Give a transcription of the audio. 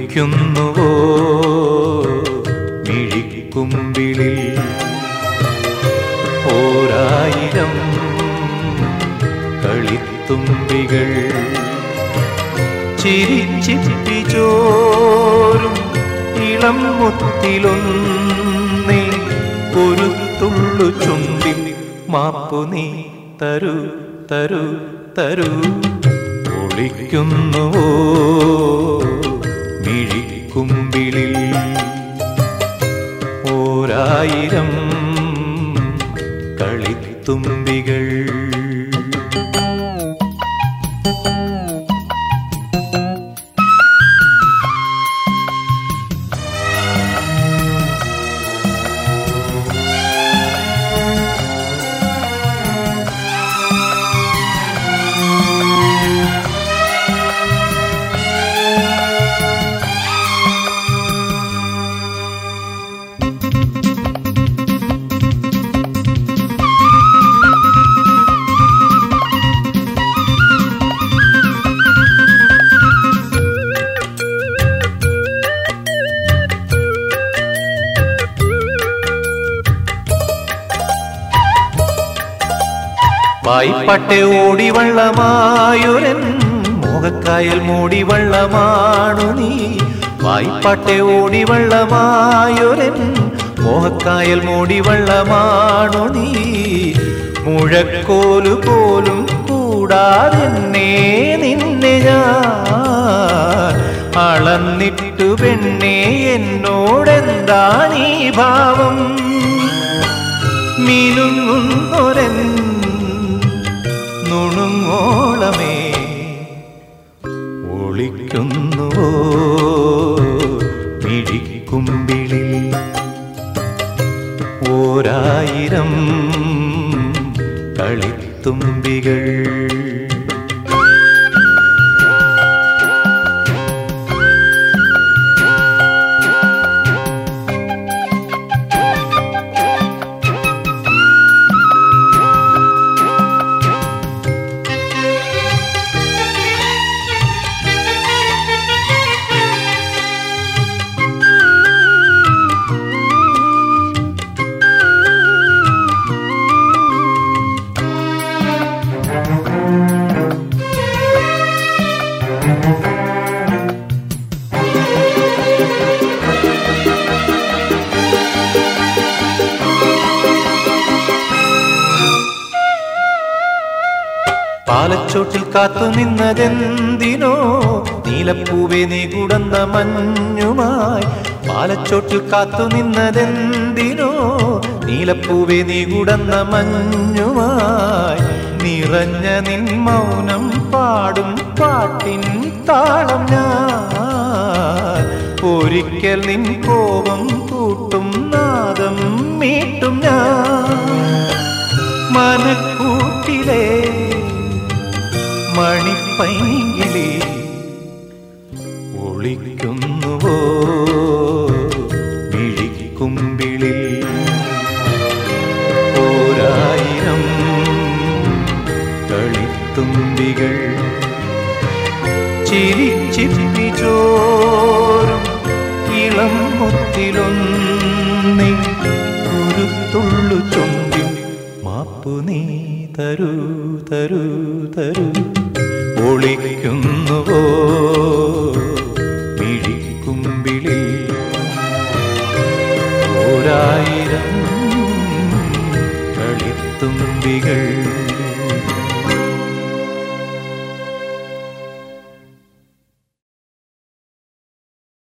ഒളിക്കുന്നുവോ മിഴിക്കുമ്പിളിൽ ഓരായിരം കളിത്തുമ്പികൾ ചിരിച്ചിപ്പി ചോരും ഇളം മുത്തിലൊന്നേ ഒരു തുള്ളു ചുണ്ടിൽ മാപ്പു നീ തരൂ തരൂ തരൂ ഒളിക്കുന്നുവോ മിഴിക്കുമ്പിളിൽ ഓരായിരം കളിത്തുമ്പികൾ വായ്പട്ടെ ഓടി വള്ളമായൊരൻ മോഹക്കായൽ മൂടി വള്ളമാണു നീ വായ്പട്ടെ ഓടി വള്ളമായൊരൻ മോഹക്കായൽ മൂടി വള്ളമാണു നീ മുഴക്കോലു പോലും കൂടാതെന്നെ നിന്നെ ഞാൻ അളന്നിട്ടു പെണ്ണേ എന്നോടെന്താണീ ഭാവം മിനുങ്ങുന്നൊരൻ നുണുങ്ങോളമേ ഒളിക്കുന്നുവോ മിഴിക്കുമ്പിളിൽ ഓരായിരം കളിത്തുമ്പികൾ പാലച്ചോട്ടിൽ കാത്തു നിന്നതെന്തിനോ നീലപ്പൂവെ നീ കുടന്ന മഞ്ഞുമായി പാലച്ചോട്ടിൽ കാത്തു നിന്നതെന്തിനോ നീലപ്പൂവെ നീ കുടന്ന മഞ്ഞുമായി നിറഞ്ഞ നിൻ മൗനം പാടും പാട്ടിൻ താളം ഞാൻ ഒരിക്കൽ നിൻ കോപം കൂട്ടും നാദം മീട്ടും ഞാൻ മനക്കൂട്ടിലെ മണിപ്പൈങ്കിളി ഒളിക്കുന്നുവോ മിഴിക്കുമ്പിളിൽ ഓരായിരം കളിത്തുമ്പികൾ ചിരിച്ചിപ്പി ചോരും ഇളം മുത്തിലൊന്നി ഒരു തുള്ളു ചുണ്ടിൽ മാപ്പു നീ തരൂ തരൂ തരൂ ഒളിക്കുന്നുവോ മിഴിക്കുമ്പിളിൽ ഓരായിരം കളിത്തുമ്പികൾ